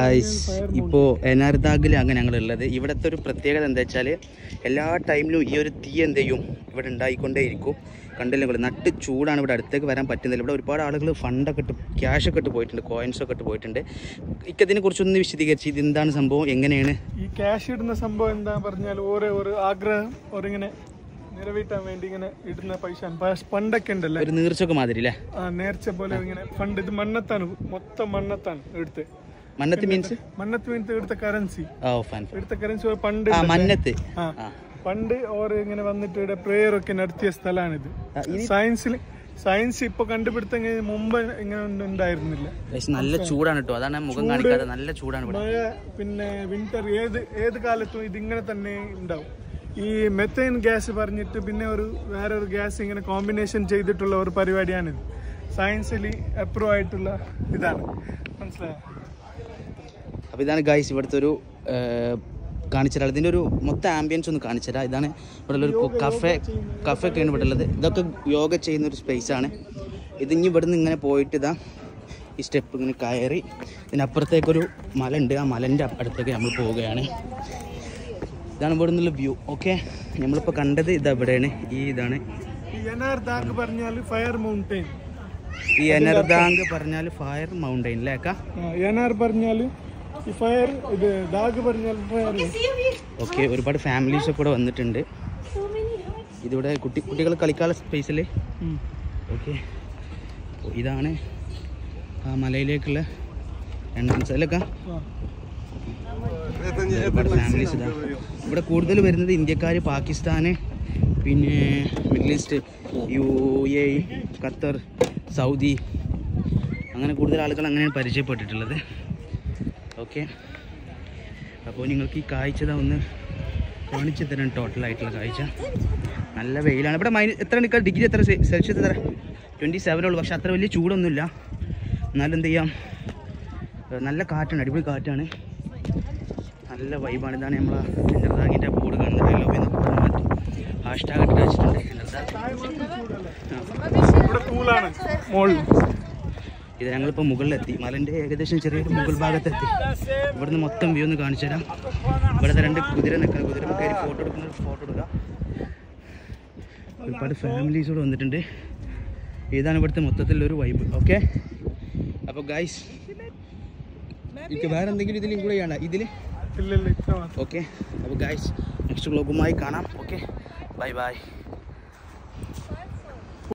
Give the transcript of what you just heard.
guys ഇപ്പോൾ എനാർദാഗിൽ അങ്ങനെ ഞങ്ങളുള്ളത് ഇവിടുത്തെ ഒരു പ്രത്യേകത എന്താ വെച്ചാൽ എല്ലാ ടൈമിലും ഈ ഒരു തീ എന്ത് ചെയ്യും ഇവിടെ ഉണ്ടായിക്കൊണ്ടേയിരിക്കും കണ്ടില്ല നിങ്ങൾ നട്ട് ചൂടാണ് ഇവിടെ അടുത്തേക്ക് വരാൻ പറ്റുന്നില്ല ഇവിടെ ഒരുപാട് ആളുകൾ ഫണ്ടൊക്കെ ഇട്ട് ക്യാഷ് ഒക്കെ ഇട്ട് പോയിട്ടുണ്ട് കോയിൻസ് ഒക്കെ ഇട്ട് പോയിട്ടുണ്ട് ഇക്കതിനെ കുറിച്ചൊന്ന് വിശദീകരിച്ച് ഇത് എന്താണ് സംഭവം എങ്ങനെയാണ് ഈ ക്യാഷ് ഇടുന്ന സംഭവം എന്താ പറഞ്ഞാൽ ഓരോ ഒരു ആഗ്രഹം ഒരിങ്ങനെ നിറവേറ്റാൻ വേണ്ടി ഇങ്ങനെ ഇടുന്ന പൈസ പ- പണ്ടൊക്കെ ഉണ്ടല്ലേ ഒരു നീർച്ചൊക്കെ മാതിരി അല്ലേ ആ നേർച്ച പോലെ ഇങ്ങനെ ഫണ്ട് ഇത് മണ്ണത്താണ് മൊത്തം മണ്ണത്താണ് എടുത്ത് മന്നത്ത് മീൻസ് മണ്ണത്ത് വീണിട്ട് എടുത്ത കറൻസി ആ ഫാൻ എടുത്ത കറൻസി പണ്ട് ആ മന്നത്ത് ആ ആ പണ്ട് ഓർ ഇങ്ങനെ വന്നിട്ട് ഇവിടെ പ്രെയർ ഒക്കെ നടത്തിയ സ്ഥലമാണിത് ആ, ഇനി സയൻസിൽ സയൻസ് ഇപ്പൊ കണ്ടുപിടുത്തം കഴിഞ്ഞ് മുമ്പ് ഇങ്ങനെ ഒന്നും ഉണ്ടായിരുന്നില്ല ഗൈസ് നല്ല ചൂടാണ് കേട്ടോ അതാണ് ഞാൻ മുഖം കാണിക്കാതെ നല്ല ചൂടാണ് ഇവിടെ മഴ പിന്നെ വിന്റർ ഏത് ഏത് കാലത്തും ഇതിങ്ങനെ തന്നെ ഉണ്ടാവും ഈ മെത്തേൻ ഗ്യാസ് പറഞ്ഞിട്ട് പിന്നെ ഒരു വേറെ ഒരു ഗ്യാസ് ഇങ്ങനെ കോമ്പിനേഷൻ ചെയ്തിട്ടുള്ള ഒരു പരിപാടിയാണിത് സയൻസിൽ അപ്രൂവ് ആയിട്ടുള്ള ഇതാണ് മനസ്സിലായോ അപ്പോൾ ഇതാണ് ഗൈസ് ഇവിടുത്തെ ഒരു കാണിച്ചുതരാം ഇതിൻ്റെ ഒരു മൊത്തം ആംബിയൻസ് ഒന്ന് കാണിച്ചുതരാം ഇതാണ് ഇവിടെ ഒരു കഫേ കഫേ ഒക്കെയാണ് ഇവിടെ ഉള്ളത് ഇതൊക്കെ യോഗ ചെയ്യുന്ന ഒരു സ്പേസ് ആണ് ഇത് ഇനി ഇവിടുന്ന് ഇങ്ങനെ പോയിട്ട് ഇതാ ഈ സ്റ്റെപ്പ് ഇങ്ങനെ കയറി ഇതിനപ്പുറത്തേക്കൊരു മല ഉണ്ട് ആ മലൻ്റെ അടുത്തേക്ക് നമ്മൾ പോവുകയാണ് ഇതാണ് ഇവിടെ നിന്നുള്ള വ്യൂ ഓക്കെ നമ്മളിപ്പോൾ കണ്ടത് ഇത് എവിടെയാണ് ഈ ഇതാണ് ഈ എനാർ ദാഗ് പറഞ്ഞാൽ ഫയർ മൗണ്ടെയിൻ ഈ എനർദാങ്ക് പറഞ്ഞാൽ ഫയർ മൗണ്ടൈൻ അല്ലേക്കാ എനാർ പറഞ്ഞാൽ ഈ ഫയർ ഇത് ദാഗ് പറഞ്ഞാൽ ഫയർ ഓക്കെ ഒരുപാട് ഫാമിലീസ് ഒക്കെ ഇവിടെ വന്നിട്ടുണ്ട് ഇതിവിടെ കുട്ടി കുട്ടികൾ കളിക്കാനുള്ള സ്പേസിൽ ഓക്കെ ഇതാണ് ആ മലയിലേക്കുള്ള എൻട്രൻസ് അല്ലക്ക ഒരുപാട് ഫാമിലീസ് ഇതാ ഇവിടെ കൂടുതൽ വരുന്നത് ഇന്ത്യക്കാർ പാകിസ്ഥാന് പിന്നെ middle east U A E, Qatar Saudi അങ്ങനെ കൂടുതൽ ആളുകൾ അങ്ങനെയാണ് പരിചയപ്പെട്ടിട്ടുള്ളത് ഓക്കെ അപ്പോൾ നിങ്ങൾക്ക് ഈ കാഴ്ച ദാ ഒന്ന് കാണിച്ചു തരാൻ ടോട്ടൽ ആയിട്ടുള്ള കാഴ്ച നല്ല വെയിലാണ് ഇവിടെ മൈനസ് എത്ര നിൽക്കുക ഡിഗ്രി എത്ര സെ- സെൽഷ്യസ് എത്ര ട്വൻറ്റി സെവൻ ഉള്ളൂ പക്ഷെ അത്ര വലിയ ചൂടൊന്നുമില്ല എന്നാലും എന്ത് ചെയ്യാം ഏഹ് നല്ല കാറ്റാണ് അടിപൊളി കാറ്റാണ് നല്ല വൈബാണ് ഇതാണ് നമ്മളെ എൻ്റർദാഗിൻ്റെ ബോർഡ് കാണുന്നത് ഐ ലവ് എന്നൊക്കെ പറഞ്ഞിട്ട് ഹാഷ് ടാഗ് ഇട്ട് വെച്ചിട്ടുണ്ട് എൻ്റർദാഗ് ഇവിടെ കൂളാണ് മോളിൽ ഇത് ഞങ്ങളിപ്പോൾ മുകളിലെത്തി മലൻ്റെ ഏകദേശം ചെറിയൊരു മുകൾ ഭാഗത്തെത്തി ഇവിടുന്ന് മൊത്തം വ്യൂ ഒന്ന് കാണിച്ചു തരാം ഇവിടുത്തെ രണ്ട് കുതിര നിൽക്കണം കുതിര കയറി ഫോട്ടോ എടുക്കുന്ന ഫോട്ടോ എടുക്കാം ഒരുപാട് ഫാമിലീസ് കൂടെ വന്നിട്ടുണ്ട് ഇതാണ് ഇവിടുത്തെ മൊത്തത്തിലൊരു വൈബ് ഓക്കെ അപ്പോൾ ഗൈസ് എനിക്ക് വേറെ എന്തെങ്കിലും ഇതിൽ ഇൻക്ലൂഡ് ചെയ്യണ്ട ഇതിൽ ഇല്ല ഇല്ല ഇത്ര മാത്രം ഓക്കെ അപ്പോൾ ഗൈസ് നെക്സ്റ്റ് വ്ളോഗുമായി കാണാം ഓക്കെ ബൈ ബൈ